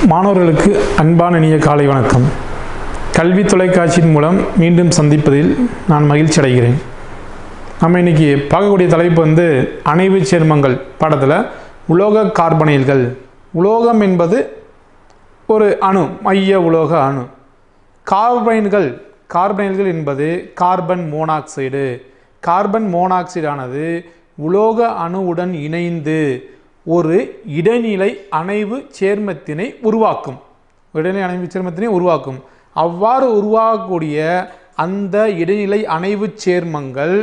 மாணவர்களுக்கு அன்பான இனிய காலை வணக்கம் கல்வி தொலைக்காட்சியின் மூலம் மீண்டும் சந்திப்பதில் நான் மகிழ்ச்சி அடைகிறேன் நம்ம இன்னைக்கு பார்க்கக்கூடிய தலைப்பு வந்து அணைவு சேர்மங்கள் பாடத்தில் உலோக கார்பனைல்கள் உலோகம் என்பது ஒரு அணு மைய உலோக அணு கார்பனைல்கள் கார்பனைல்கள் என்பது கார்பன் மோனாக்சைடு கார்பன் மோனாக்சைடானது உலோக அணுவுடன் இணைந்து ஒரு இடைநிலை அணைவு சேர்மத்தினை உருவாக்கும் இடைநிலை அணைவு சேர்மத்தினை உருவாக்கும் அவ்வாறு உருவாகக்கூடிய அந்த இடைநிலை அணைவு சேர்மங்கள்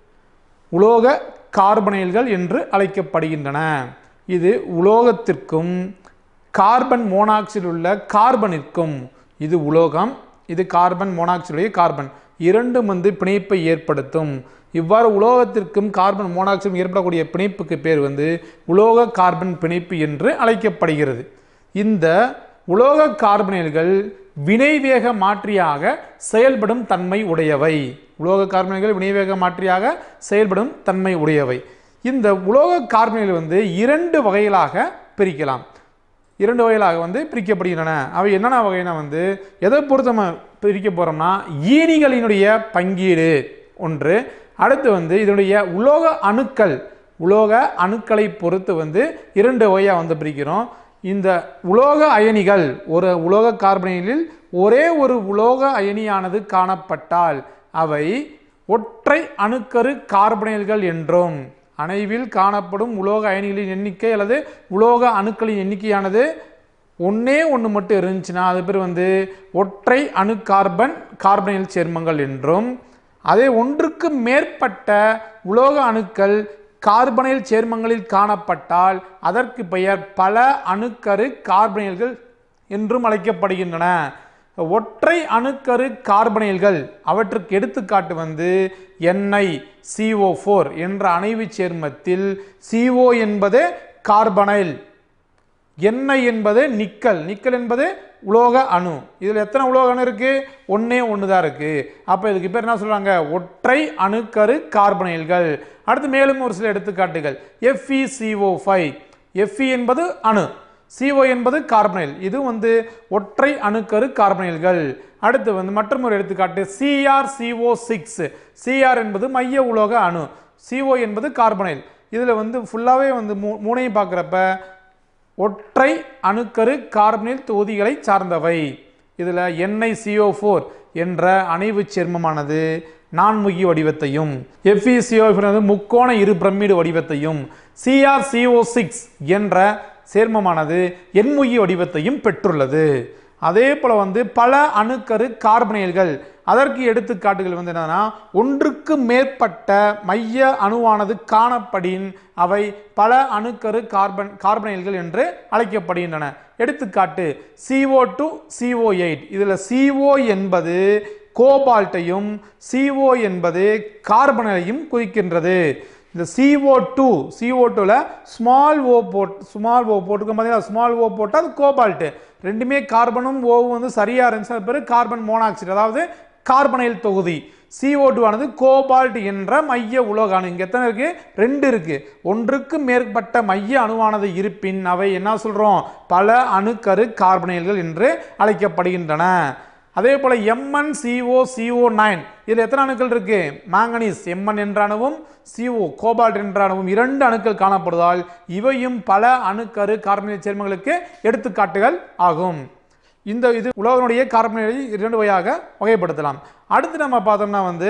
உலோக கார்பனைல்கள் என்று அழைக்கப்படுகின்றன இது உலோகத்திற்கும் கார்பன் மோனாக்சைடில் உள்ள கார்பனிற்கும் இது உலோகம் இது கார்பன் மோனாக்சைடுடைய கார்பன் இரண்டும் வந்து பிணைப்பை ஏற்படுத்தும் இவ்வாறு உலோகத்திற்கும் கார்பன் மோனாக்சைடும் ஏற்படக்கூடிய பிணைப்புக்கு பேர் வந்து உலோக கார்பன் பிணைப்பு என்று அழைக்கப்படுகிறது இந்த உலோக கார்பனைல்கள் வினைவேக மாற்றியாக செயல்படும் தன்மை உடையவை உலோக கார்பனைல்கள் வினைவேக மாற்றியாக செயல்படும் தன்மை உடையவை இந்த உலோக கார்பனைல் வந்து இரண்டு வகைகளாக பிரிக்கலாம் இரண்டு வகைகளாக வந்து பிரிக்கப்படுகின்றன அவை என்னென்ன வகைனா வந்து எதை பொறுத்து நம்ம பிரிக்க போகிறோம்னா ஈனிகளினுடைய பங்கீடு ஒன்று அடுத்து வந்து இதனுடைய உலோக அணுக்கள் உலோக அணுக்களை பொறுத்து வந்து இரண்டு வகையாக வந்து பிரிக்கிறோம் இந்த உலோக அயனிகள் ஒரு உலோக கார்பனைலில் ஒரே ஒரு உலோக அயனியானது காணப்பட்டால் அவை ஒற்றை அணுக்கரு கார்பனைல்கள் என்றும் அணைவில் காணப்படும் உலோக அயனிகளின் எண்ணிக்கை அல்லது உலோக அணுக்களின் எண்ணிக்கையானது ஒன்றே ஒன்று மட்டும் இருந்துச்சுன்னா அது பேர் வந்து ஒற்றை அணு கார்பன் கார்பனைல் சேர்மங்கள் என்றும் அதே ஒன்றுக்கு மேற்பட்ட உலோக அணுக்கள் கார்பனைல் சேர்மங்களில் காணப்பட்டால் அதற்கு பெயர் பல அணுக்கரு கார்பனைல்கள் என்றும் அழைக்கப்படுகின்றன ஒற்றை அணுக்கரு கார்பனைல்கள் அவற்றுக்கு எடுத்துக்காட்டு வந்து எண்ணெய் CO4 ஃபோர் என்ற அணைவு சேர்மத்தில் CO என்பது கார்பனைல் எண்ணெய் என்பது நிக்கல் நிக்கல் என்பது உலோக அணு இதில் எத்தனை உலோக அணு இருக்கு ஒன்னே ஒன்று தான் இருக்கு அப்போ இதுக்கு பேர் என்ன சொல்றாங்க ஒற்றை அணுக்கரு கார்பனைல்கள் அடுத்து மேலும் ஒரு சில எடுத்துக்காட்டுகள் FeCO5 ஃபைவ் Fe என்பது அணு CO என்பது கார்பனைல் இது வந்து ஒற்றை அணுக்கரு கார்பனைல்கள் அடுத்து வந்து மற்றும் ஒரு எடுத்துக்காட்டு CrCO6 சிக்ஸ் சிஆர் என்பது மைய உலோக அணு CO என்பது கார்பனைல் இதில் வந்து ஃபுல்லாகவே வந்து மூ மூணையும் பார்க்குறப்ப ஒற்றை அணுக்கரு கார்பனில் தொகுதிகளை சார்ந்தவை இதில் எண்ணெய் CO4 ஃபோர் என்ற அணைவு சேர்மமானது நான்முகி வடிவத்தையும் FeCO என்பது முக்கோண இரு பிரமிடு வடிவத்தையும் CrCO6 சிக்ஸ் என்ற சேர்மமானது எண்முகி வடிவத்தையும் பெற்றுள்ளது அதே போல் வந்து பல அணுக்கரு கார்பனைல்கள் அதற்கு எடுத்துக்காட்டுகள் வந்து என்னன்னா ஒன்றுக்கு மேற்பட்ட மைய அணுவானது காணப்படின் அவை பல அணுக்கரு கார்பன் கார்பனைல்கள் என்று அழைக்கப்படுகின்றன எடுத்துக்காட்டு CO டு CO எயிட் இதில் CO என்பது கோபால்ட்டையும் CO என்பது கார்பனையும் குறிக்கின்றது இந்த CO2 டூ CO டூவில் ஸ்மால் ஓ போட் ஸ்மால் ஓ போட்டுருக்கோம் பார்த்தீங்கன்னா ஸ்மால் ஓ போட்டால் அது கோபால்ட்டு ரெண்டுமே கார்பனும் ஓவும் வந்து சரியாக இருந்துச்சு அது பேர் கார்பன் மோனாக்சைடு அதாவது கார்பனைல் தொகுதி CO2 டூ ஆனது கோபால்ட் என்ற மைய உலோக அணு இங்கே எத்தனை இருக்கு ரெண்டு இருக்கு ஒன்றுக்கு மேற்பட்ட மைய அணுவானது இருப்பின் அவை என்ன சொல்றோம் பல அணுக்கரு கார்பனைல்கள் என்று அழைக்கப்படுகின்றன அதே போல எம்என் சிஓ சிஓ நைன் இதில் எத்தனை அணுக்கள் இருக்கு மாங்கனீஸ் எம்என் என்ற அணுவும் சிஓ கோபால்ட் என்ற அணுவும் இரண்டு அணுக்கள் காணப்படுவதால் இவையும் பல அணுக்கரு கார்பனைல் சேர்மங்களுக்கு எடுத்துக்காட்டுகள் ஆகும் இந்த இது உலகனுடைய கார்பனைலை இரண்டு வகையாக வகைப்படுத்தலாம் அடுத்து நம்ம பார்த்தோம்னா வந்து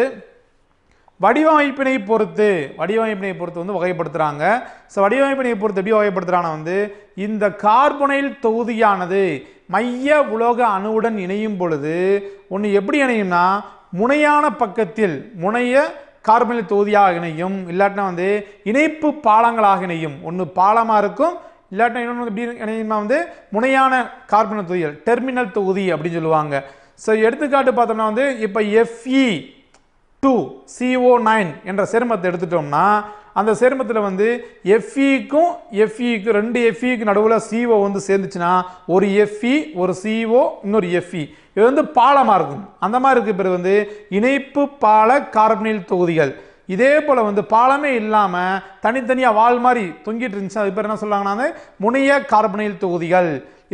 வடிவமைப்பினை பொறுத்து வடிவமைப்பினை பொறுத்து வந்து வகைப்படுத்துகிறாங்க ஸோ வடிவமைப்பினை பொறுத்து எப்படி வகைப்படுத்துகிறாங்கன்னா வந்து இந்த கார்பனைல் தொகுதியானது மைய உலோக அணுவுடன் இணையும் பொழுது ஒன்று எப்படி இணையும்னா முனையான பக்கத்தில் முனைய கார்பனைல் தொகுதியாக இணையும் இல்லாட்டினா வந்து இணைப்பு பாலங்களாக இணையும் ஒன்று பாலமாக இருக்கும் இல்லாட்டினா இன்னொன்று எப்படி இணையும்னா வந்து முனையான கார்பனைல் தொகுதிகள் டெர்மினல் தொகுதி அப்படின்னு சொல்லுவாங்க ஸோ எடுத்துக்காட்டு பார்த்தோம்னா வந்து இப்போ எஃப்இ டூ சிஓ நைன் என்ற சேர்மத்தை எடுத்துட்டோம்னா அந்த சேர்மத்தில் வந்து எஃப்இக்கும் எஃப்இக்கும் ரெண்டு எஃப்இக்கு நடுவில் சிஓ வந்து சேர்ந்துச்சுன்னா ஒரு எஃப்இ ஒரு சிஓ இன்னொரு எஃப்இ இது வந்து பாலமாக இருக்கும் அந்த மாதிரி இருக்க பிறகு வந்து இணைப்பு பால கார்பனில் தொகுதிகள் இதே போல் வந்து பாலமே இல்லாமல் தனித்தனியாக வால் மாதிரி தொங்கிட்டு இருந்துச்சு அது பேர் என்ன சொல்லுவாங்கன்னா வந்து முனைய கார்பனைல் தொகுதிகள்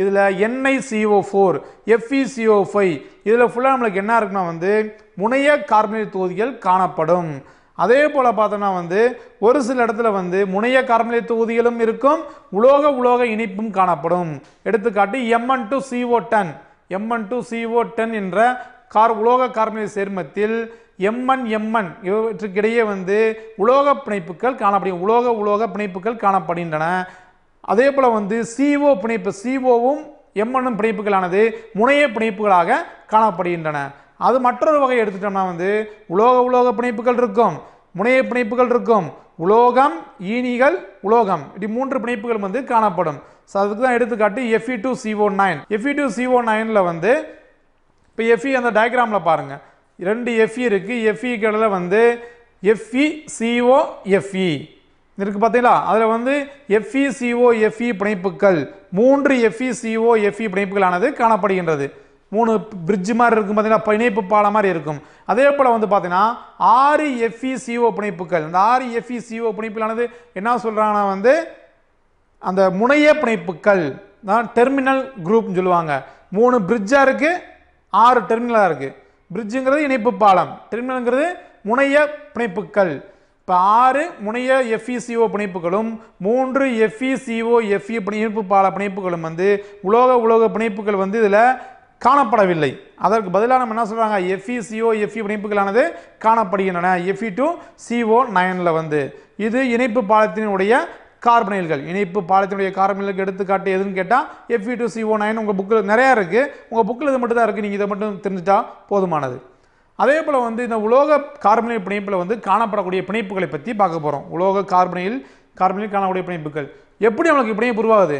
இதில் NiCO4 ஃபோர் FeCO5 ஃபைவ் இதில் ஃபுல்லாக நம்மளுக்கு என்ன இருக்குன்னா வந்து முனைய கார்பனேட் தொகுதிகள் காணப்படும் அதே போல் பார்த்தோம்னா வந்து ஒரு சில இடத்துல வந்து முனைய கார்பனேட் தொகுதிகளும் இருக்கும் உலோக உலோக இனிப்பும் காணப்படும் எடுத்துக்காட்டு M N two C O ten M N two C O ten என்ற கார் உலோக கார்பனேட் சேர்மத்தில் எம்என் எம்என் இவற்றுக்கிடையே வந்து உலோக பிணைப்புகள் காணப்படும் உலோக உலோக பிணைப்புகள் காணப்படுகின்றன அதே போல் வந்து CO பிணைப்பு சிஓவும் எம்என்னும் பிணைப்புகளானது முனைய பிணைப்புகளாக காணப்படுகின்றன அது மற்றொரு வகை எடுத்துட்டோம்னா வந்து உலோக உலோக பிணைப்புகள் இருக்கும் முனைய பிணைப்புகள் இருக்கும் உலோகம் ஈனிகள் உலோகம் இப்படி மூன்று பிணைப்புகள் வந்து காணப்படும் ஸோ அதுக்கு தான் எடுத்துக்காட்டு F E two C O nine F E two C O நைனில் வந்து இப்போ எஃப்இ அந்த டயக்ராமில் பாருங்கள் ரெண்டு எஃப்இ இருக்குது எஃப்இ கடையில் வந்து எஃப்இ சிஓ எஃப்இ இருக்கு பார்த்தீங்களா அதில் வந்து எஃப்இ சிஓ எஃப்இ பிணைப்புகள் மூன்று எஃப்இ சிஓ எஃப்இ பிணைப்புகளானது காணப்படுகின்றது மூணு பிரிட்ஜ் மாதிரி இருக்கும் பார்த்தீங்கன்னா பிணைப்பு பாலம் மாதிரி இருக்கும் அதே போல் வந்து பார்த்தீங்கன்னா ஆறு எஃப்இ சிஓ பிணைப்புகள் இந்த ஆறு எஃப்இ சிஓ பிணைப்புகளானது என்ன சொல்கிறாங்கன்னா வந்து அந்த முனைய பிணைப்புகள் தான் டெர்மினல் குரூப்னு சொல்லுவாங்க மூணு பிரிட்ஜாக இருக்குது ஆறு டெர்மினலாக இருக்குது பிரிட்ஜுங்கிறது இணைப்பு பாலம் டெர்மினல்ங்கிறது முனைய பிணைப்புகள் இப்போ ஆறு முனைய எஃப்இசிஓ பிணைப்புகளும் மூன்று எஃப்இசிஓ எஃப்இ இணைப்பு பால பிணைப்புகளும் வந்து உலோக உலோக பிணைப்புகள் வந்து இதில் காணப்படவில்லை அதற்கு பதிலாக நம்ம என்ன சொல்கிறாங்க எஃப்இசிஓ எஃப்இ பிணைப்புகளானது காணப்படுகின்றன எஃப்இ டு சிஓ நைனில் வந்து இது இணைப்பு பாலத்தினுடைய கார்பனைல்கள் இணைப்பு பாலத்தினுடைய கார்பனைலுக்கு எடுத்துக்காட்டு எதுன்னு கேட்டால் எஃப்இ டு சிஓ நைன் உங்கள் புக்கில் நிறையா இருக்குது உங்கள் புக்கில் இது மட்டும் தான் இருக்குது நீங்கள் இதை மட்டும் தெரிஞ்சுட்டா போதுமானது அதே போல் வந்து இந்த உலோக கார்பனைல் பிணைப்பில் வந்து காணப்படக்கூடிய பிணைப்புகளை பற்றி பார்க்க போகிறோம் உலோக கார்பனைல் கார்பனைல் காணக்கூடிய பிணைப்புகள் எப்படி நம்மளுக்கு பிணைப்பு உருவாகுது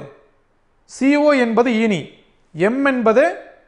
CO என்பது ஈனி எம் என்பது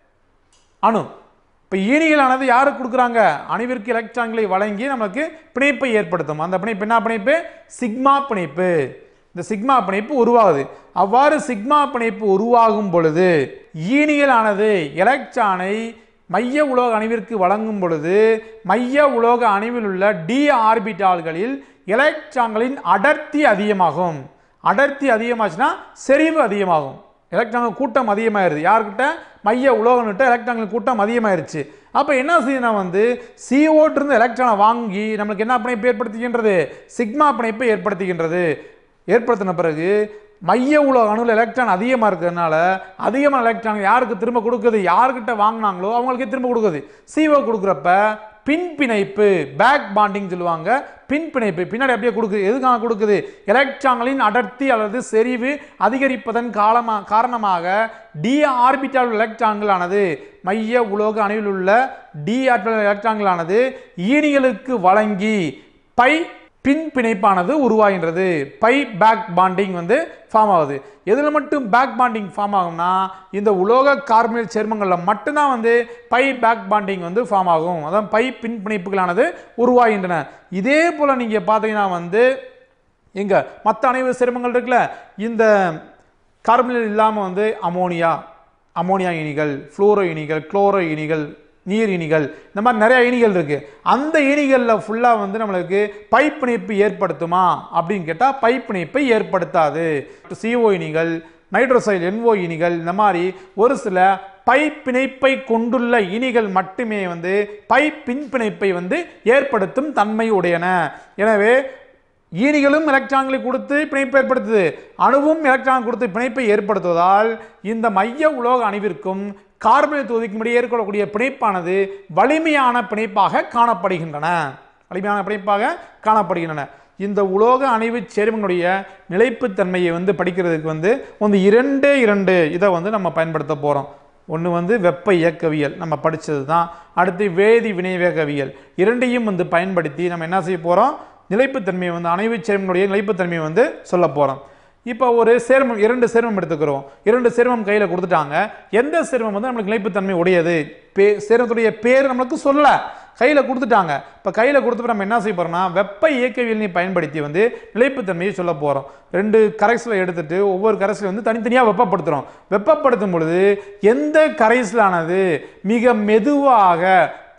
அணு இப்போ ஈனிகளானது யாருக்கு கொடுக்குறாங்க அணுவிற்கு எலக்ட்ரான்களை வழங்கி நமக்கு பிணைப்பை ஏற்படுத்தும் அந்த பிணைப்பு என்ன பிணைப்பு சிக்மா பிணைப்பு இந்த சிக்மா பிணைப்பு உருவாகுது அவ்வாறு சிக்மா பிணைப்பு உருவாகும் பொழுது ஈனிகளானது எலக்ட்ரானை மைய உலோக அணுவிற்கு வழங்கும் பொழுது மைய உலோக அணுவில் உள்ள டி ஆர்பிட்டால்களில் எலக்ட்ரான்களின் அடர்த்தி அதிகமாகும் அடர்த்தி அதிகமாச்சுன்னா செறிவு அதிகமாகும் எலக்ட்ரான்கள் கூட்டம் அதிகமாயிருது யார்கிட்ட மைய உலோகன்கிட்ட எலக்ட்ரான்கள் கூட்டம் அதிகமாயிருச்சு அப்போ என்ன செய்யணும் வந்து CO இருந்து எலக்ட்ரானை வாங்கி நம்மளுக்கு என்ன பிணைப்பு ஏற்படுத்துகின்றது சிக்மா பிணைப்பை ஏற்படுத்துகின்றது ஏற்படுத்தின பிறகு மைய உலோக அணுவில் எலக்ட்ரான் அதிகமாக இருக்கிறதுனால அதிகமான எலக்ட்ரான் யாருக்கு திரும்ப கொடுக்குது யார்கிட்ட வாங்கினாங்களோ அவங்களுக்கே திரும்ப கொடுக்குது CO கொடுக்குறப்ப பின் பிணைப்பு பேக் பாண்டிங் சொல்லுவாங்க பின் பிணைப்பு பின்னாடி அப்படியே கொடுக்குது எதுக்காக கொடுக்குது எலக்ட்ரான்களின் அடர்த்தி அல்லது செறிவு அதிகரிப்பதன் காலமா காரணமாக டி ஆர்பிட்டால் எலக்ட்ரான்களானது மைய உலோக அணுவில் உள்ள டி ஆர்பிட்டால் எலக்ட்ரான்களானது ஈனிகளுக்கு வழங்கி பை பின் பிணைப்பானது உருவாகின்றது பை பேக் பாண்டிங் வந்து ஃபார்ம் ஆகுது எதில் மட்டும் பேக் பாண்டிங் ஃபார்ம் ஆகும்னா இந்த உலோக கார்பனேட் சேர்மங்களில் மட்டும்தான் வந்து பை பேக் பாண்டிங் வந்து ஃபார்ம் ஆகும் அதான் பை பின் பிணைப்புகளானது உருவாகின்றன இதே போல் நீங்கள் பார்த்தீங்கன்னா வந்து எங்க மற்ற அணைவு சேர்மங்கள் இருக்குல்ல இந்த கார்பனில் இல்லாமல் வந்து அமோனியா அமோனியா இனிகள் ஃப்ளோரோ இனிகள் குளோரோ இனிகள் நீர் இனிகள் இந்த மாதிரி நிறைய இனிகள் இருக்கு அந்த இனிகளில் ஃபுல்லாக வந்து நம்மளுக்கு பைப் பிணைப்பு ஏற்படுத்துமா அப்படின்னு கேட்டால் பைப் பிணைப்பை ஏற்படுத்தாது CO இனிகள் நைட்ரோசைல் NO இனிகள் இந்த மாதிரி ஒரு சில பைப் பிணைப்பை கொண்டுள்ள இனிகள் மட்டுமே வந்து பைப் பின் பிணைப்பை வந்து ஏற்படுத்தும் தன்மை உடையன எனவே ஈனிகளும் எலக்ட்ரான்களை கொடுத்து பிணைப்பை ஏற்படுத்துது அணுவும் எலக்ட்ரான் கொடுத்து பிணைப்பை ஏற்படுத்துவதால் இந்த மைய உலோக அணுவிற்கும் கார்பனேட் தொகுதிக்கும் இடையே ஏற்படக்கூடிய பிணைப்பானது வலிமையான பிணைப்பாக காணப்படுகின்றன வலிமையான பிணைப்பாக காணப்படுகின்றன இந்த உலோக அணைவு சேர்மங்களுடைய நிலைப்புத்தன்மையை வந்து படிக்கிறதுக்கு வந்து வந்து இரண்டே இரண்டு இதை வந்து நம்ம பயன்படுத்த போகிறோம் ஒன்று வந்து வெப்ப இயக்கவியல் நம்ம படித்தது தான் அடுத்து வேதி வினைவேகவியல் இரண்டையும் வந்து பயன்படுத்தி நம்ம என்ன செய்ய போகிறோம் நிலைப்புத்தன்மையை வந்து அணைவு சேர்மங்களுடைய நிலைப்புத்தன்மையை வந்து சொல்ல போகிறோம் இப்போ ஒரு சேர்மம் இரண்டு சேர்மம் எடுத்துக்கிறோம் இரண்டு சேர்மம் கையில் கொடுத்துட்டாங்க எந்த சேர்மம் வந்து நம்மளுக்கு நிலைப்புத்தன்மை உடையது பே சேர்மத்துடைய பேர் நம்மளுக்கு சொல்ல கையில் கொடுத்துட்டாங்க இப்போ கையில் கொடுத்து நம்ம என்ன செய்ய போகிறோம்னா வெப்ப இயக்கவியலினை பயன்படுத்தி வந்து நிலைப்புத்தன்மையை சொல்ல போகிறோம் ரெண்டு கரைசலை எடுத்துட்டு ஒவ்வொரு கரைசலை வந்து தனித்தனியாக வெப்பப்படுத்துகிறோம் வெப்பப்படுத்தும் பொழுது எந்த கரைசலானது மிக மெதுவாக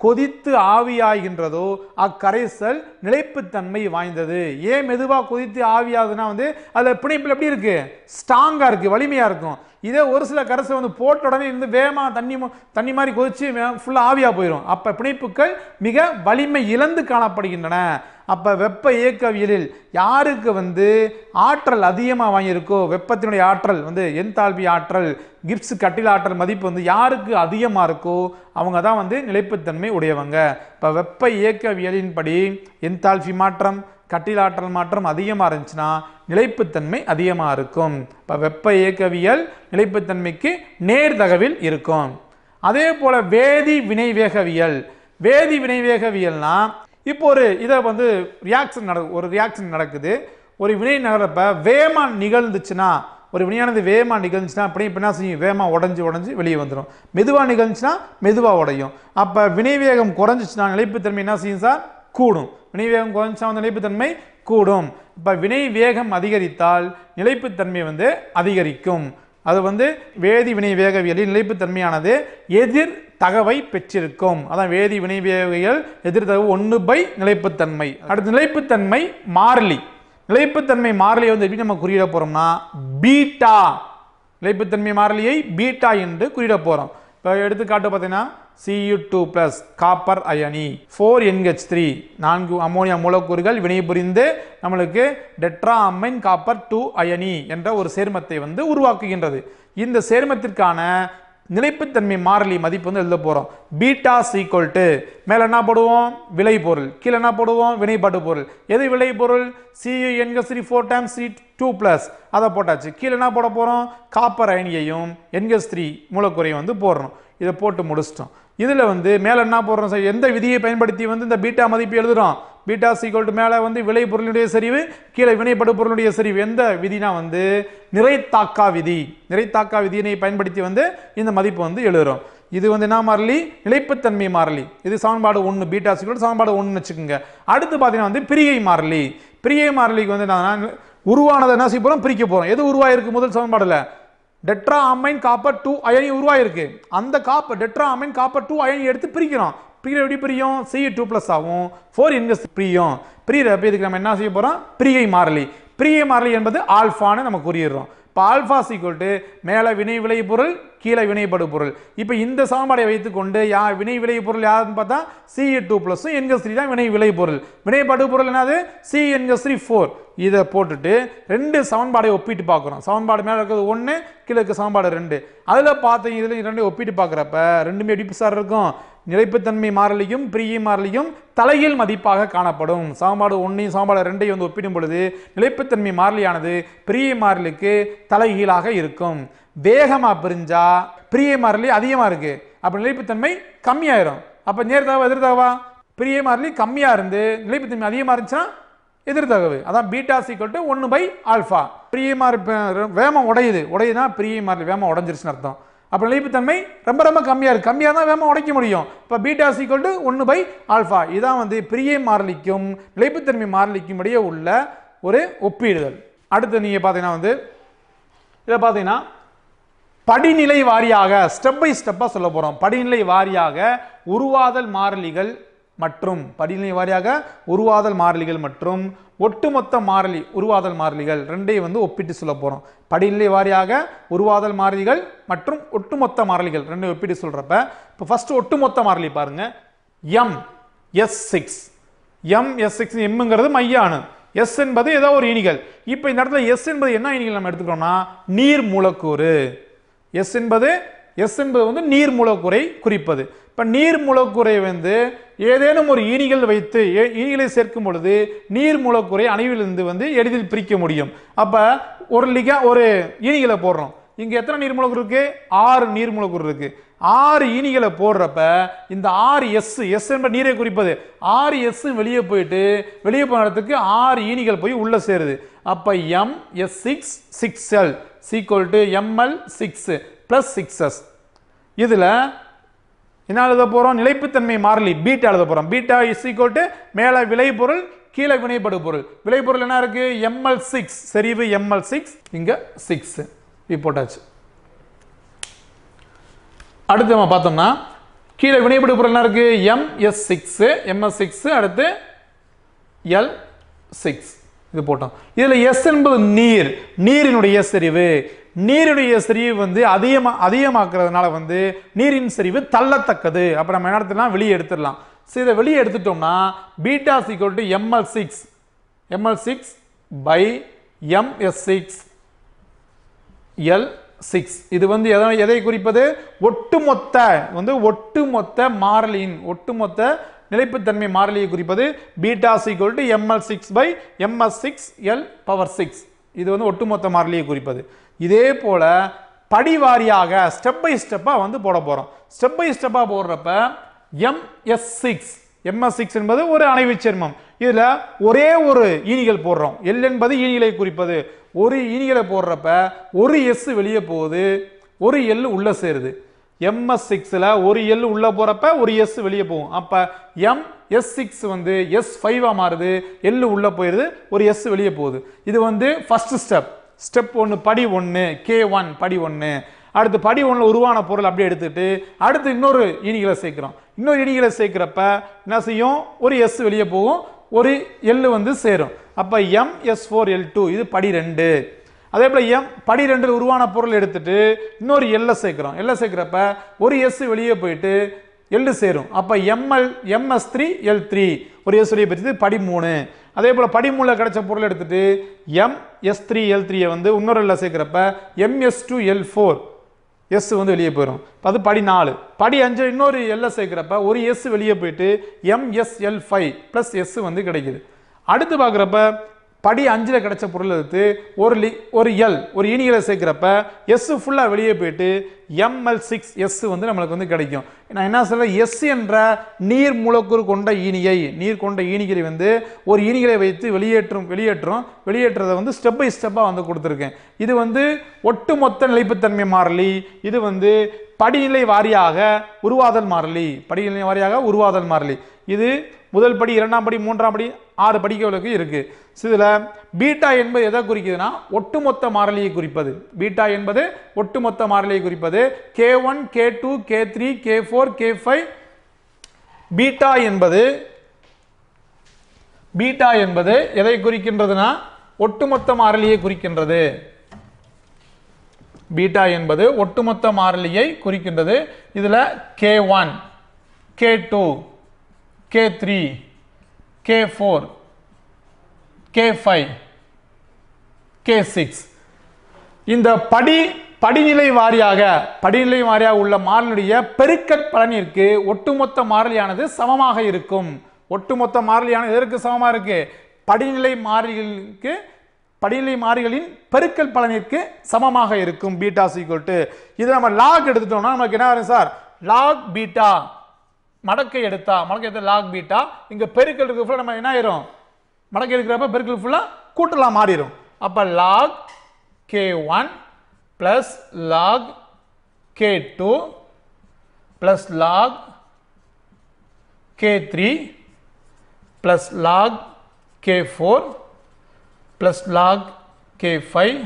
கொதித்து ஆவியாகின்றதோ அக்கரைசல் நிலைப்புத்தன்மை வாய்ந்தது ஏன் மெதுவாக கொதித்து ஆவியாகுதுன்னா வந்து அதில் பிணைப்பில் எப்படி இருக்கு ஸ்ட்ராங்காக இருக்கு வலிமையாக இருக்கும் இதே ஒரு சில கரைசல் வந்து போட்ட உடனே இருந்து வேகமாக தண்ணி மு- தண்ணி மாதிரி கொதிச்சு ஃபுல்லாக ஆவியாக போயிடும் அப்போ பிணைப்புகள் மிக வலிமை இழந்து காணப்படுகின்றன அப்போ வெப்ப இயக்கவியலில் யாருக்கு வந்து ஆற்றல் அதிகமாக வாங்கியிருக்கோ வெப்பத்தினுடைய ஆற்றல் வந்து என்தால்பி ஆற்றல் கிப்ஸ் கட்டில் ஆற்றல் மதிப்பு வந்து யாருக்கு அதிகமாக இருக்கோ அவங்க தான் வந்து நிலைப்புத்தன்மை உடையவங்க இப்போ வெப்ப இயக்கவியலின்படி என்தால்பி மாற்றம் கட்டில் ஆற்றல் மாற்றம் அதிகமாக இருந்துச்சுன்னா நிலைப்புத்தன்மை அதிகமாக இருக்கும் இப்போ வெப்ப இயக்கவியல் நிலைப்புத்தன்மைக்கு நேர்தகவில் இருக்கும் அதே போல வேதி வினைவேகவியல் வேதி வினைவேகவியல்னா இப்போ ஒரு இதை வந்து ரியாக்ஷன் நட ஒரு ரியாக்ஷன் நடக்குது ஒரு வினை நகரப்ப வேமா நிகழ்ந்துச்சுன்னா ஒரு வினையானது வேகமாக நிகழ்ந்துச்சுன்னா அப்படி இப்போ என்ன செய்யும் வேகமாக உடஞ்சி உடஞ்சி வெளியே வந்துடும் மெதுவாக நிகழ்ந்துச்சுன்னா மெதுவாக உடையும் அப்போ வினைவேகம் குறைஞ்சிச்சுன்னா நிலைப்புத்தன்மை என்ன செய்யும் சார் கூடும் வினைவேகம் குறைஞ்சா வந்து நிலைப்புத்தன்மை கூடும் இப்போ வினை வேகம் அதிகரித்தால் நிலைப்புத்தன்மை வந்து அதிகரிக்கும் அது வந்து வேதி வினை வேகவியலில் நிலைப்புத்தன்மையானது எதிர் தகவை பெற்றிருக்கும் அதான் வேதி வினை வேகவியல் எதிர் தகவு ஒன்று பை நிலைப்புத்தன்மை அடுத்து நிலைப்புத்தன்மை மாறிலி நிலைப்புத்தன்மை மாறிலியை வந்து எப்படி நம்ம குறியிட போறோம்னா பீட்டா நிலைப்புத்தன்மை மாறிலியை பீட்டா என்று குறியிட போறோம் இப்போ எடுத்துக்காட்டு பார்த்தீங்கன்னா Cu2 டூ ப்ளஸ் காப்பர் அயனி ஃபோர் என்ஹெச் த்ரீ நான்கு அமோனியா மூலக்கூறுகள் வினைபுரிந்து நம்மளுக்கு டெட்ரா அமைன் காப்பர் டூ அயனி என்ற ஒரு சேர்மத்தை வந்து உருவாக்குகின்றது இந்த சேர்மத்திற்கான நிலைப்புத்தன்மை மாறிலி மதிப்பு வந்து எழுத போகிறோம் பீட்டா சீக்வல் டு மேலே என்ன போடுவோம் விளை பொருள் கீழே என்ன போடுவோம் வினைப்படு பொருள் எது விளை பொருள் சியு என்க three four time C two plus அதை போட்டாச்சு கீழே என்ன போட போகிறோம் காப்பர் அயனியையும் என்கஸ் த்ரீ மூலக்கூறையும் வந்து போடுறோம் இதை போட்டு முடிச்சிட்டோம் இதில் வந்து மேலே என்ன போடுறோம் சார் எந்த விதியை பயன்படுத்தி வந்து இந்த பீட்டா மதிப்பு எழுதுறோம் பீட்டா சீக்வல் டு மேலே வந்து விளை பொருளுடைய சரிவு கீழே வினைப்படு பொருளுடைய சரிவு எந்த விதினா வந்து நிறைத்தாக்கா விதி நிறைத்தாக்கா விதியினை பயன்படுத்தி வந்து இந்த மதிப்பு வந்து எழுதுறோம் இது வந்து என்ன மாறிலி நிலைப்புத்தன்மை மாறிலி இது சமன்பாடு ஒன்று பீட்டா சீக்வல் சமன்பாடு ஒன்று வச்சுக்கோங்க அடுத்து பார்த்தீங்கன்னா வந்து பிரிகை மாறிலி பிரிகை மாறிலிக்கு வந்து நான் உருவானதை என்ன செய்ய போகிறோம் பிரிக்க போகிறோம் எது உருவாயிருக்கு முதல் சமன்பாடுல டெட்ரா அமைன் காப்பர் டூ அயனி உருவாயிருக்கு அந்த copper tetra amine copper two அயனி எடுத்து பிரிக்கிறோம் பிரிக்கிற எப்படி பிரியும் சி டூ ப்ளஸ் ஆகும் ஃபோர் இன்கஸ் பிரியும் பிரியிறப்ப இதுக்கு நம்ம என்ன செய்ய போகிறோம் பிரிகை மாறிலி பிரிகை மாறிலி என்பது ஆல்ஃபான்னு நம்ம கூறிடுறோம் இப்போ ஆல்ஃபா சீக்வல் டு மேலே வினை விளை பொருள் கீழே வினைப்படு பொருள் இப்போ இந்த சமன்பாடை வைத்துக்கொண்டு யா வினை விளை பொருள் யாருன்னு பார்த்தா சி டூ ப்ளஸும் என்கஸ் த்ரீ தான் வினை விளை பொருள் வினைப்படு பொருள் என்னது சி என்கஸ் த்ரீ ஃபோர் இதை போட்டுட்டு ரெண்டு சமன்பாடை ஒப்பிட்டு பார்க்குறோம் சமன்பாடு மேலே இருக்கிறது ஒன்று கீழே இருக்க சமன்பாடு ரெண்டு அதில் பார்த்தீங்க இதில் ரெண்டையும் ஒப்பிட்டு பார்க்குறப்ப ரெண்டுமே எப்படி சார் இருக்கும் நிலைப்புத்தன்மை மாறிலியும் பிரியை மாறிலியும் தலைகீழ் மதிப்பாக காணப்படும் சமன்பாடு ஒன்றையும் சமன்பாடு ரெண்டையும் வந்து ஒப்பிடும் பொழுது நிலைப்புத்தன்மை மாறிலியானது பிரியை மாறிலிக்கு தலைகீழாக இருக்கும் வேகமாக பிரிஞ்சா பிரியை மாறிலி அதிகமாக இருக்கு அப்போ நிலைப்புத்தன்மை கம்மியாயிரும் அப்போ நேர்தகவா எதிர்தகவா பிரியை மாறிலி கம்மியாக இருந்து நிலைப்புத்தன்மை அதிகமாக இருந்துச்சுன்னா எதிர்தகவு அதான் பீட்டா சீக்வல் டு ஒன்று பை ஆல்ஃபா பிரியை மாறி வேமம் உடையுது உடையுதுன்னா பிரியை மாறி வேமம் உடஞ்சிருச்சுன்னு அர்த்தம் அப்போ நிலைப்புத்தன்மை ரொம்ப ரொம்ப கம்மியாக இருக்குது கம்மியாக தான் வேகமாக உடைக்க முடியும் இப்போ பீட்டா சீக்வல் டு ஒன்று பை ஆல்ஃபா இதான் வந்து பிரியை மாறிலிக்கும் நிலைப்புத்தன்மை மாறிலிக்கும் இடையே உள்ள ஒரு ஒப்பிடுதல் அடுத்து நீங்கள் பார்த்தீங்கன்னா வந்து இதை பார்த்தீங்கன்னா படிநிலை வாரியாக ஸ்டெப் பை ஸ்டெப்பாக சொல்ல போகிறோம் படிநிலை வாரியாக உருவாதல் மாறிலிகள் மற்றும் படிநிலை வாரியாக உருவாதல் மாறிலிகள் மற்றும் ஒட்டுமொத்த மாறிலி உருவாதல் மாறிலிகள் ரெண்டையும் வந்து ஒப்பிட்டு சொல்ல போகிறோம் படிநிலை வாரியாக உருவாதல் மாறிலிகள் மற்றும் ஒட்டுமொத்த மாறிலிகள் ரெண்டையும் ஒப்பிட்டு சொல்கிறப்ப இப்போ ஃபர்ஸ்ட் ஒட்டுமொத்த மாறிலி பாருங்க M S six M S six எம்ங்கிறது மைய அணு எஸ் என்பது ஏதோ ஒரு இனிகள் இப்போ இந்த இடத்துல எஸ் என்பது என்ன இனிகள் நம்ம எடுத்துக்கிறோம்னா நீர் மூலக்கூறு எஸ் என்பது எஸ் என்பது வந்து நீர் மூலக்கூறை குறிப்பது இப்போ நீர் மூலக்கூறை வந்து ஏதேனும் ஒரு ஈனிகள் வைத்து ஏ- ஈனிகளை சேர்க்கும் பொழுது நீர் மூலக்கூறை அணுவிலிருந்து வந்து எளிதில் பிரிக்க முடியும் அப்போ ஒரு லிகா ஒரு ஈனிகளை போடுறோம் இங்கே எத்தனை நீர் மூலக்கூறு இருக்கு ஆறு நீர் மூலக்கூறு இருக்கு ஆறு ஈனிகளை போடுறப்ப இந்த ஆறு எஸ் எஸ் என்ற நீரை குறிப்பது ஆறு எஸ் வெளியே போயிட்டு வெளியே போன இடத்துக்கு ஆறு ஈனிகள் போய் உள்ள சேருது அப்ப M S six six L equal to M L six plus six S இதுல என்ன எழுத போறோம் நிலைப்புத்தன்மை மாறிலி பீட்டா எழுத போறோம் பீட்டா இஸ் ஈக்குவல் டு மேல விளைபொருள் கீழே வினைப்படு பொருள் விளைபொருள் என்ன இருக்கு எம்எல் சிக்ஸ் செறிவு எம்எல் சிக்ஸ் இங்க சிக்ஸ் போட்டாச்சு அடுத்து நம்ம பார்த்தோம்னா கீழே வினைபடு பொருள் என்ன இருக்கு M S six M S six அடுத்து எல் சிக்ஸ் இது போட்டோம் இதில் எஸ் என்பது நீர் நீரினுடைய செறிவு நீரினுடைய செறிவு வந்து அதிகமா அதிகமாக்குறதுனால வந்து நீரின் செறிவு தள்ளத்தக்கது அப்போ நம்ம என்ன எடுத்துடலாம் வெளியே எடுத்துடலாம் ஸோ இதை வெளியே எடுத்துட்டோம்னா beta equal to M L six M L six by M S six L six இது வந்து எதை எதை குறிப்பது ஒட்டுமொத்த வந்து ஒட்டுமொத்த மாறிலியின் ஒட்டுமொத்த நிலைப்புத்தன்மை மாறிலியை குறிப்பது beta equal to M L six by M S six L power six இது வந்து ஒட்டுமொத்த மாறிலியை குறிப்பது இதே போல படிவாரியாக ஸ்டெப் பை ஸ்டெப்பாக வந்து போட போகிறோம் ஸ்டெப் பை ஸ்டெப்பாக போடுறப்ப எம்எஸ் சிக்ஸ் எம்எஸ் சிக்ஸ் என்பது ஒரு அணைவு சேர்மம் இதில் ஒரே ஒரு ஈனிகள் போடுறோம் எல் என்பது ஈனிகளை குறிப்பது ஒரு ஈனிகளை போடுறப்ப ஒரு எஸ் வெளியே போகுது ஒரு எல் உள்ள சேருது எம்எஸ் சிக்ஸில் ஒரு எல் உள்ள போகிறப்ப ஒரு எஸ் வெளியே போகும் அப்போ எம் எஸ் சிக்ஸ் வந்து எஸ் ஃபைவாக மாறுது எல் உள்ள போயிடுது ஒரு எஸ் வெளியே போகுது இது வந்து ஃபர்ஸ்ட் ஸ்டெப் ஸ்டெப் ஒன்று படி ஒன்று கே ஒன் படி ஒன்று அடுத்து படி ஒன்றில் உருவான பொருள் அப்படியே எடுத்துட்டு அடுத்து இன்னொரு ஈனிகளை சேர்க்குறோம் இன்னொரு ஈனிகளை சேர்க்குறப்ப என்ன செய்யும் ஒரு எஸ் வெளியே போகும் ஒரு எல் வந்து சேரும் அப்போ M S four L two இது படி ரெண்டு அதே போல் எம் படி ரெண்டில் உருவான பொருள் எடுத்துட்டு இன்னொரு எல்லை சேர்க்குறோம் எல்லை சேர்க்குறப்ப ஒரு எஸ் வெளியே போயிட்டு எல் சேரும் அப்போ M L M S three L three ஒரு எஸ் வெளியே போயிட்டு படி மூணு அதே போல் படி மூணில் கிடைச்ச பொருள் எடுத்துட்டு எம் எஸ் த்ரீ எல் த்ரீயை வந்து இன்னொரு எல்லை சேர்க்குறப்ப M S two L four S வந்து வெளியே போயிடும் அது படி நாலு படி அஞ்சு இன்னொரு எல்லை சேர்க்குறப்ப ஒரு எஸ் வெளியே போயிட்டு எம்எஸ்எல் ஃபைவ் ப்ளஸ் எஸ் வந்து கிடைக்குது அடுத்து பார்க்குறப்ப படி அஞ்சில் கிடைச்ச பொருள் எடுத்து ஒரு லி ஒரு எல் ஒரு ஈனிகளை சேர்க்குறப்ப எஸ் ஃபுல்லாக வெளியே போயிட்டு எம்எல் சிக்ஸ் எஸ் வந்து நம்மளுக்கு வந்து கிடைக்கும் நான் என்ன சொல்றேன் எஸ் என்ற நீர் மூலக்கூறு கொண்ட ஈனியை நீர் கொண்ட ஈனிகளை வந்து ஒரு ஈனிகளை வைத்து வெளியேற்றும் வெளியேற்றும் வெளியேற்றதை வந்து ஸ்டெப் பை ஸ்டெப்பாக வந்து கொடுத்துருக்கேன் இது வந்து ஒட்டுமொத்த நிலைப்புத்தன்மை மாறிலி இது வந்து படிநிலை வாரியாக உருவாதல் மாறிலி படிநிலை வாரியாக உருவாதல் மாறிலி இது முதல் படி இரண்டாம் படி மூன்றாம் படி ஆறு படிக்கவளுக்கு இருக்கு இதில் பீட்டா என்பது எதை குறிக்குதுன்னா ஒட்டுமொத்த மாறிலியை குறிப்பது பீட்டா என்பது ஒட்டுமொத்த மாறிலியை குறிப்பது K one K two K three K four K five beta என்பது பீட்டா என்பது எதை குறிக்கின்றதுன்னா ஒட்டுமொத்த மாறிலியை குறிக்கின்றது பீட்டா என்பது ஒட்டுமொத்த மாறிலியை குறிக்கின்றது இதில் K one K two K three K four K five K six இந்த படி படிநிலை வாரியாக படிநிலை வாரியாக உள்ள மாறிலியுடைய பெருக்கற் பலனிற்கு ஒட்டுமொத்த மாறிலியானது சமமாக இருக்கும் ஒட்டுமொத்த மாறிலியானது எதற்கு சமமாக இருக்கு படிநிலை மாறிலிகளுக்கு படிநிலை மாறிகளின் பெருக்கல் பலனிற்கு சமமாக இருக்கும் பீட்டா சீக்வல் இது நம்ம லாக் எடுத்துட்டோம்னா நமக்கு என்ன வரும் சார் லாக் பீட்டா மடக்கை எடுத்தா மடக்கை எடுத்த லாக் பீட்டா இங்க பெருக்கல் இருக்கு ஃபுல்லாக நம்ம என்ன ஆயிரும் மடக்கை எடுக்கிறப்ப பெருக்கல் ஃபுல்லாக கூட்டலாம் மாறிடும் அப்போ log K one plus log K two plus log K three plus log K four plus log K five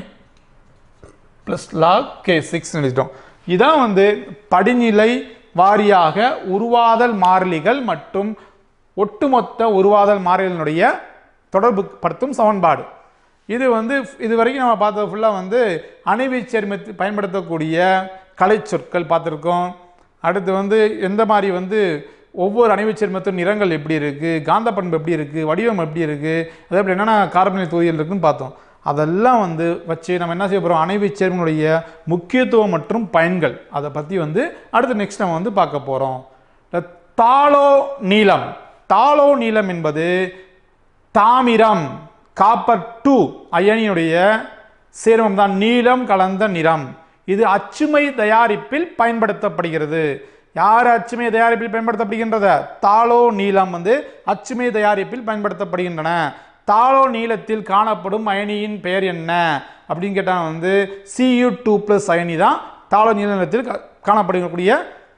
plus log K six எழுதிட்டோம் இதான் வந்து படிநிலை வாரியாக உருவாதல் மாறிலிகள் மற்றும் ஒட்டுமொத்த உருவாதல் மாறிலினுடைய தொடர்பு படுத்தும் சமன்பாடு இது வந்து இது வரைக்கும் நம்ம பார்த்தது ஃபுல்லாக வந்து அணைவை சேர்மத்து பயன்படுத்தக்கூடிய கலை சொற்கள் பார்த்துருக்கோம் அடுத்து வந்து எந்த மாதிரி வந்து ஒவ்வொரு அணைவு சேர்மத்தின் நிறங்கள் எப்படி இருக்குது காந்த பண்பு எப்படி இருக்குது வடிவம் எப்படி இருக்குது அதே போல் என்னென்ன கார்பனில் தொகுதிகள் இருக்குன்னு பார்த்தோம் அதெல்லாம் வந்து வச்சு நம்ம என்ன செய்ய போகிறோம் அணைவு சேர்மனுடைய முக்கியத்துவம் மற்றும் பயன்கள் அதை பற்றி வந்து அடுத்து நெக்ஸ்ட் நம்ம வந்து பார்க்க போகிறோம் தாளோ நீளம் தாளோ நீளம் என்பது தாமிரம் காப்பர் டூ அயனியுடைய சேர்மம் தான் நீலம் கலந்த நிறம் இது அச்சுமை தயாரிப்பில் பயன்படுத்தப்படுகிறது யார் அச்சுமை தயாரிப்பில் பயன்படுத்தப்படுகின்றது தாளோ நீலம் வந்து அச்சுமை தயாரிப்பில் பயன்படுத்தப்படுகின்றன தாளோ நீளத்தில் காணப்படும் அயனியின் பெயர் என்ன அப்படின்னு கேட்டால் வந்து சியு டூ ப்ளஸ் அயனி தான் தாளோ நீளத்தில் கா- காணப்படக்கூடிய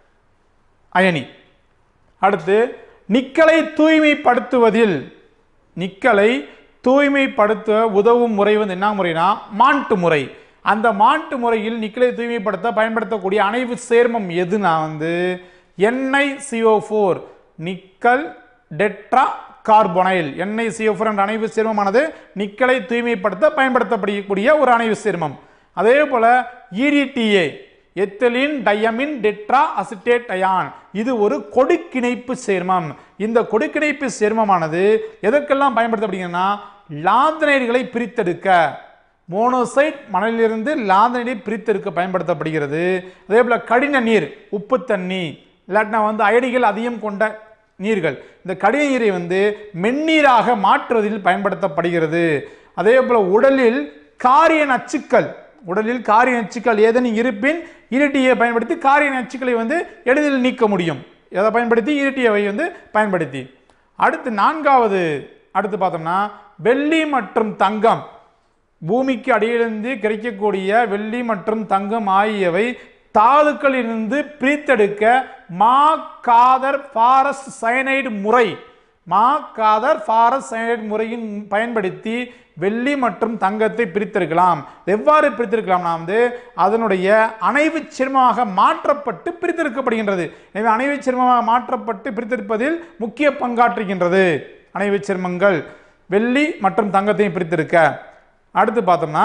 அயனி அடுத்து நிக்கலை தூய்மைப்படுத்துவதில் நிக்கலை தூய்மைப்படுத்த உதவும் முறை வந்து என்ன முறைனா மாண்ட்டு முறை அந்த மாண்ட்டு முறையில் நிக்கலை தூய்மைப்படுத்த பயன்படுத்தக்கூடிய அணைவு சேர்மம் எதுனா வந்து எண்ணெய் C O four nickel tetra carbonyl எண்ணெய் சிஓ ஃபோர் என்ற அணைவு சேர்மமானது நிக்கலை தூய்மைப்படுத்த பயன்படுத்தப்படக்கூடிய ஒரு அணைவு சேர்மம் அதே போல EDTA ethylene diamine tetra acetate ion இது ஒரு கொடுக்கிணைப்பு சேர்மம் இந்த கொடுக்கிணைப்பு சேர்மமானது எதற்கெல்லாம் பயன்படுத்தப்படுகிறதுனா லாந்தனைடுகளை பிரித்தெடுக்க மோனோசைட் மணலிலிருந்து லாந்தனைடை பிரித்தெடுக்க பயன்படுத்தப்படுகிறது அதே போல கடின நீர் உப்பு தண்ணி இல்லாட்டினா வந்து அயடிகள் அதிகம் கொண்ட நீர்கள் இந்த கடின நீரை வந்து மென்னீராக மாற்றுவதில் பயன்படுத்தப்படுகிறது அதே போல உடலில் காரிய நச்சுக்கள் உடலில் காரிய நச்சுக்கள் ஏதேனும் இருப்பின் இருட்டியை பயன்படுத்தி காரிய நச்சுக்களை வந்து எளிதில் நீக்க முடியும் எதை பயன்படுத்தி இருட்டியவை வந்து பயன்படுத்தி அடுத்து நான்காவது அடுத்து பார்த்தோம்னா வெள்ளி மற்றும் தங்கம் பூமிக்கு அடியிலிருந்து கிடைக்கக்கூடிய வெள்ளி மற்றும் தங்கம் ஆகியவை தாதுக்களிலிருந்து பிரித்தெடுக்க மா காதர் ஃபாரஸ்ட் சயனைடு முறை மா காதர் ஃபாரஸ்ட் சயனைடு முறையின் பயன்படுத்தி வெள்ளி மற்றும் தங்கத்தை பிரித்தெடுக்கலாம் எவ்வாறு பிரித்தெடுக்கலாம்னா வந்து அதனுடைய அணைவு சேர்மமாக மாற்றப்பட்டு பிரித்தெடுக்கப்படுகின்றது எனவே அணைவு சேர்மமாக மாற்றப்பட்டு பிரித்தெடுப்பதில் முக்கிய பங்காற்றுகின்றது அணைவு சேர்மங்கள் வெள்ளி மற்றும் தங்கத்தையும் பிரித்தெடுக்க அடுத்து பார்த்தோம்னா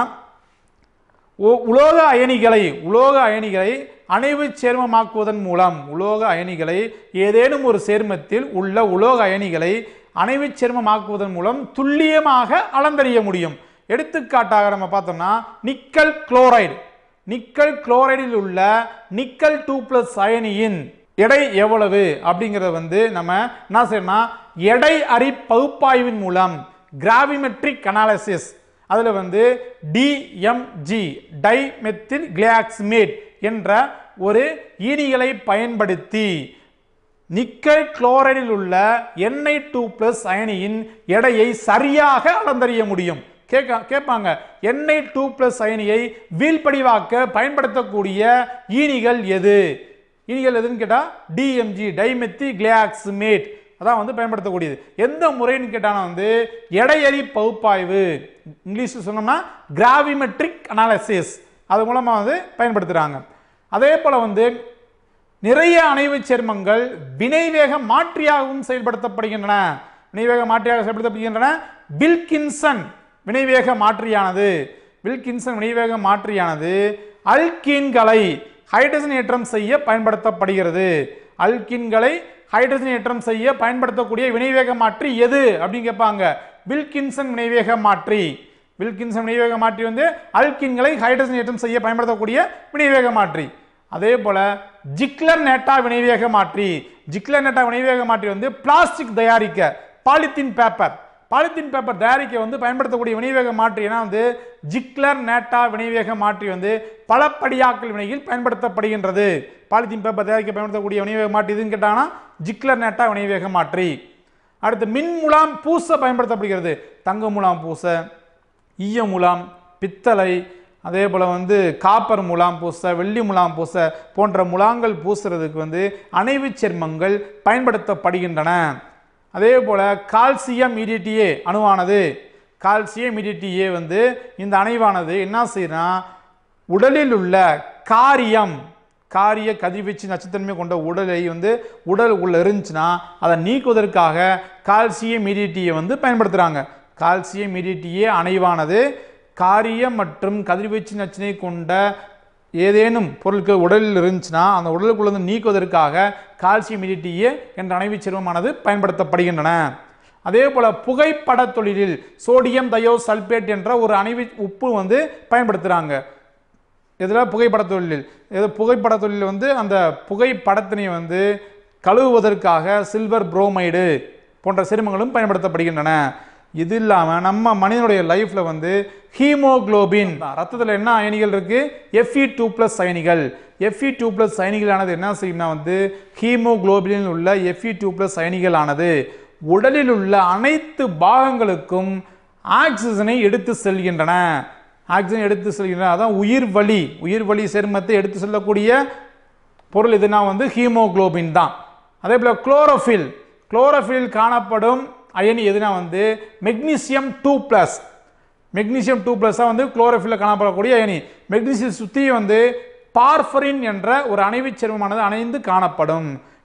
உ- உலோக அயனிகளை உலோக அயனிகளை அணைவு சேர்மமாக்குவதன் மூலம் உலோக அயனிகளை ஏதேனும் ஒரு சேர்மத்தில் உள்ள உலோக அயனிகளை அணைவு சேர்மமாக்குவதன் மூலம் துல்லியமாக அளந்தறிய முடியும் எடுத்துக்காட்டாக நம்ம பார்த்தோம்னா நிக்கல் குளோரைடு நிக்கல் குளோரைடில் உள்ள நிக்கல் டூ பிளஸ் அயனியின் எடை எவ்வளவு அப்படிங்கிறத வந்து நம்ம என்ன செய்யணும்னா எடை அறி பகுப்பாய்வின் மூலம் கிராவிமெட்ரிக் அனாலிசிஸ் அதில் வந்து டிஎம்ஜி டைமெத்தில் கிளாக்ஸ்மேட் என்ற ஒரு ஈனிகளை பயன்படுத்தி நிக்கல் குளோரைடில் உள்ள எண்ணெய் டூ பிளஸ் அயனியின் எடையை சரியாக அளந்தறிய முடியும் கேட்க கேட்பாங்க எண்ணெய் டூ பிளஸ் அயனியை வீழ்படிவாக்க பயன்படுத்தக்கூடிய ஈனிகள் எது ஈனிகள் எதுன்னு கேட்டால் டிஎம்ஜி டைமெத்தி கிளாக்ஸ்மேட் அதான் வந்து பயன்படுத்தக்கூடியது எந்த முறைன்னு கேட்டானா வந்து எடையறி பகுப்பாய்வு இங்கிலீஷ் சொன்னோம்னா கிராவிமெட்ரிக் அனாலிசிஸ் அது மூலமாக வந்து பயன்படுத்துகிறாங்க அதே போல் வந்து நிறைய அணைவு சேர்மங்கள் வினைவேக மாற்றியாகவும் செயல்படுத்தப்படுகின்றன வினைவேக மாற்றியாக செயல்படுத்தப்படுகின்றன வில்கின்சன் வினைவேக மாற்றியானது வில்கின்சன் வினைவேக மாற்றியானது அல்கீன்களை ஹைட்ரஜன் ஏற்றம் செய்ய பயன்படுத்தப்படுகிறது அல்கீன்களை ஹைட்ரஜன் ஏற்றம் செய்ய பயன்படுத்தக்கூடிய வினைவேக மாற்றி எது அப்படின்னு கேட்பாங்க வில்கின்சன் வினைவேக மாற்றி வில்கின்சன் வினைவேக மாற்றி வந்து அல்கின்களை ஹைட்ரஜன் ஏற்றம் செய்ய பயன்படுத்தக்கூடிய வினைவேக மாற்றி அதே போல ஜிக்லர் நேட்டா வினைவேக மாற்றி ஜிக்லர் நேட்டா வினைவேக மாற்றி வந்து பிளாஸ்டிக் தயாரிக்க பாலித்தீன் பேப்பர் பாலித்தீன் பேப்பர் தயாரிக்க வந்து பயன்படுத்தக்கூடிய வினைவேக மாற்றி ஏன்னா வந்து ஜிக்லர் நேட்டா வினைவேக மாற்றி வந்து பலப்படியாக்கல் வினையில் பயன்படுத்தப்படுகின்றது பாலித்தீன் பேப்பர் தயாரிக்க பயன்படுத்தக்கூடிய வினைவேக மாற்றி எதுன்னு கேட்டாங்கன்னா ஜிக்லர் நேட்டா வினைவேக மாற்றி அடுத்து மின் முலாம் பூச பயன்படுத்தப்படுகிறது தங்க முலாம் பூச ஈய முலாம் பித்தளை அதே போல் வந்து காப்பர் முலாம் பூச வெள்ளி முலாம் பூச போன்ற முலாங்கள் பூசுறதுக்கு வந்து அணைவு சேர்மங்கள் பயன்படுத்தப்படுகின்றன அதே போல் கால்சியம் இடிடிஏ அணுவானது கால்சியம் இடிடிஏ வந்து இந்த அணைவானது என்ன செய்யுதுன்னா உடலில் உள்ள காரியம் காரிய கதிர்வீச்சு நச்சுத்தன்மை கொண்ட உடலை வந்து உடல் உள்ள இருந்துச்சுன்னா அதை நீக்குவதற்காக கால்சியம் இடிடியை வந்து பயன்படுத்துகிறாங்க கால்சியம் இடிடியே அணைவானது காரியம் மற்றும் கதிர்வீச்சு நச்சினை கொண்ட ஏதேனும் பொருட்கள் உடலில் இருந்துச்சுன்னா அந்த உடலுக்குள்ள இருந்து நீக்குவதற்காக கால்சியம் இடிடிஏ என்ற அணைவுச் சேர்மமானது பயன்படுத்தப்படுகின்றன அதே போல புகைப்பட தொழிலில் சோடியம் தயோ சல்பேட் என்ற ஒரு அணைவு உப்பு வந்து பயன்படுத்துகிறாங்க இதில் புகைப்பட தொழிலில் இது புகைப்பட தொழிலில் வந்து அந்த புகைப்படத்தினை வந்து கழுவுவதற்காக சில்வர் புரோமைடு போன்ற சேர்மங்களும் பயன்படுத்தப்படுகின்றன இது இல்லாமல் நம்ம மனிதனுடைய லைஃப்பில் வந்து ஹீமோகுளோபின் ரத்தத்தில் என்ன அயனிகள் இருக்கு எஃப்இ டூ ப்ளஸ் அயனிகள் எஃப்இ டூ ப்ளஸ் அயனிகளானது என்ன செய்யும்னா வந்து ஹீமோகுளோபினில் உள்ள எஃப்இ டூ ப்ளஸ் அயனிகளானது உடலில் உள்ள அனைத்து பாகங்களுக்கும் ஆக்சிஜனை எடுத்து செல்கின்றன ஆக்சிஜன் எடுத்து செல்கின்றன அதான் உயிர் வலி உயிர் வலி சேர்மத்தை எடுத்து செல்லக்கூடிய பொருள் எதுனா வந்து ஹீமோகுளோபின் தான் அதே போல் குளோரோஃபில் குளோரோஃபில் காணப்படும் அயனி எதுனா வந்து magnesium two plus magnesium two ப்ளஸ்ஸாக வந்து குளோரோஃபில்ல காணப்படக்கூடிய அயனி மெக்னீசியம் சுற்றி வந்து பார்ஃபரின் என்ற ஒரு அணைவுச் சேர்மமானது அணைந்து காணப்படும்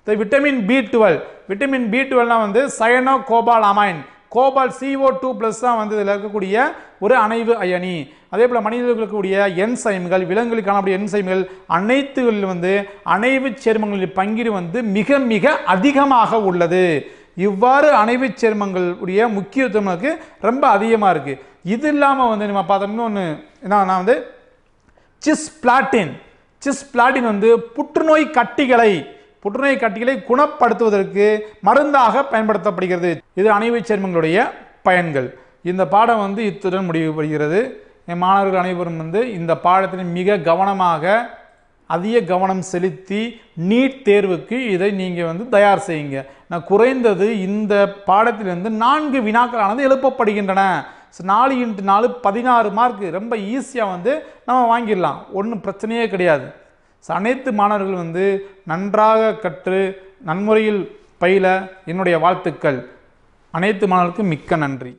இந்த vitamin B twelve vitamin B டுவெல்னால் வந்து cyanocobalamin cobalt C O two plus தான் வந்து இதில் இருக்கக்கூடிய ஒரு அணைவு அயனி அதே போல் மனிதர்களுக்கு இருக்கக்கூடிய என்சைம்கள் விலங்குகளில் காணக்கூடிய என்சைம்கள் அனைத்துகளில் வந்து அணைவு சேர்மங்களின் பங்கீடு வந்து மிக மிக அதிகமாக உள்ளது இவ்வாறு அணைவு சேர்மங்களுடைய முக்கியத்துவம் நமக்கு ரொம்ப அதிகமாக இருக்குது இது இல்லாமல் வந்து நம்ம பார்த்தோம் இன்னொன்று என்ன வந்து சிஸ் பிளாட்டின் சிஸ் பிளாட்டின் வந்து புற்றுநோய் கட்டிகளை புற்றுநோய் கட்டிகளை குணப்படுத்துவதற்கு மருந்தாக பயன்படுத்தப்படுகிறது இது அணைவு சேர்மங்களுடைய பயன்கள் இந்த பாடம் வந்து இத்துடன் முடிவுபடுகிறது என் மாணவர்கள் அனைவரும் வந்து இந்த பாடத்தில் மிக கவனமாக அதிக கவனம் செலுத்தி நீட் தேர்வுக்கு இதை நீங்கள் வந்து தயார் செய்யுங்க நான் குறைந்தது இந்த பாடத்திலிருந்து நான்கு வினாக்களானது எழுப்பப்படுகின்றன ஸோ நாலு இன்ட்டு நாலு பதினாறு மார்க் ரொம்ப ஈஸியாக வந்து நம்ம வாங்கிடலாம் ஒன்றும் பிரச்சனையே கிடையாது ஸோ அனைத்து மாணவர்கள் வந்து நன்றாக கற்று நன்முறையில் பயில என்னுடைய வாழ்த்துக்கள் அனைத்து மாணவர்களுக்கும் மிக்க நன்றி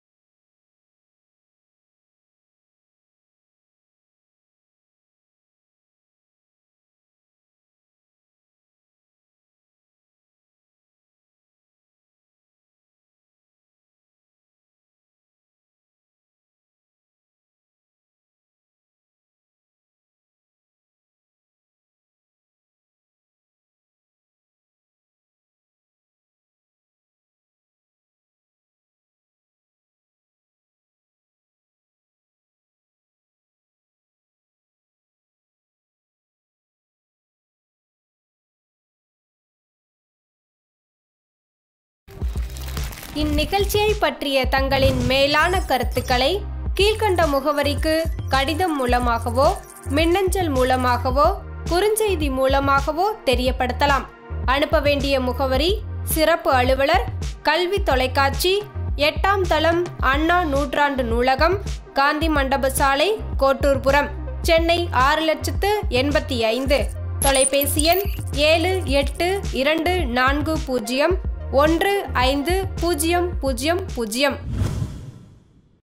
இந்நிகழ்ச்சியை பற்றிய தங்களின் மேலான கருத்துக்களை கீழ்க்கண்ட முகவரிக்கு கடிதம் மூலமாகவோ மின்னஞ்சல் மூலமாகவோ குறுஞ்செய்தி மூலமாகவோ தெரியப்படுத்தலாம் அனுப்ப வேண்டிய முகவரி சிறப்பு அலுவலர் கல்வி தொலைக்காட்சி எட்டாம் தளம் அண்ணா நூற்றாண்டு நூலகம் காந்தி மண்டப சாலை கோட்டூர்புரம் சென்னை ஆறு லட்சத்து எண்பத்தி ஐந்து தொலைபேசி எண் ஏழு எட்டு இரண்டு நான்கு பூஜ்ஜியம் ஒன்று ஐந்து பூஜ்ஜியம் பூஜ்ஜியம் பூஜ்ஜியம்